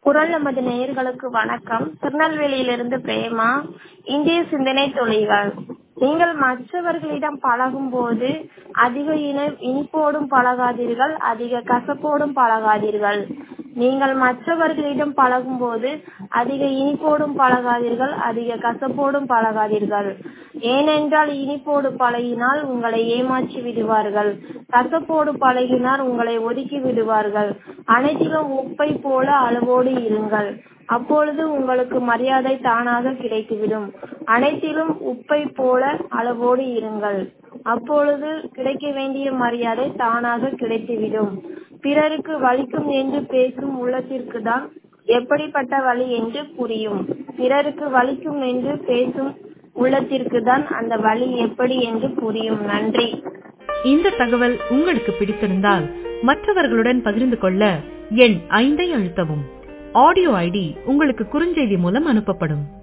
குரல் நமது நேயர்களுக்கு வணக்கம் திருநெல்வேலியிலிருந்து பிரேமா இந்திய சிந்தனை தொழில்கள் நீங்கள் மற்றவர்களிடம் பழகும் போது அதிக இன இனிப்போடும் பழகாதீர்கள் அதிக கசப்போடும் பழகாதீர்கள் நீங்கள் மற்றவர்களிடம் பழகும் போது அதிக இனிப்போடும் பழகாதீர்கள் அதிக கசப்போடும் பழகாதீர்கள் ஏனென்றால் இனிப்போடு பழகினால் உங்களை ஏமாற்றி விடுவார்கள் கசப்போடு பழகினால் உங்களை ஒதுக்கி விடுவார்கள் அனைத்திலும் உப்பை போல அளவோடு இருங்கள் அப்பொழுது உங்களுக்கு மரியாதை தானாக கிடைத்துவிடும் அனைத்திலும் உப்பை போல அளவோடு இருங்கள் அப்பொழுது கிடைக்க வேண்டிய மரியாதை தானாக கிடைத்துவிடும் பிறருக்கு வலிக்கும் என்று பேசும் உள்ளத்திற்கு தான் எப்படிப்பட்ட வழி என்று புரியும் பிறருக்கு வலிக்கும் என்று பேசும் உள்ளத்திற்கு தான் அந்த வழி எப்படி என்று புரியும் நன்றி இந்த தகவல் உங்களுக்கு பிடித்திருந்தால் மற்றவர்களுடன் பகிர்ந்து கொள்ள எண் ஐந்தை அழுத்தவும் ஆடியோ ஐடி உங்களுக்கு குறுஞ்செய்தி மூலம் அனுப்பப்படும்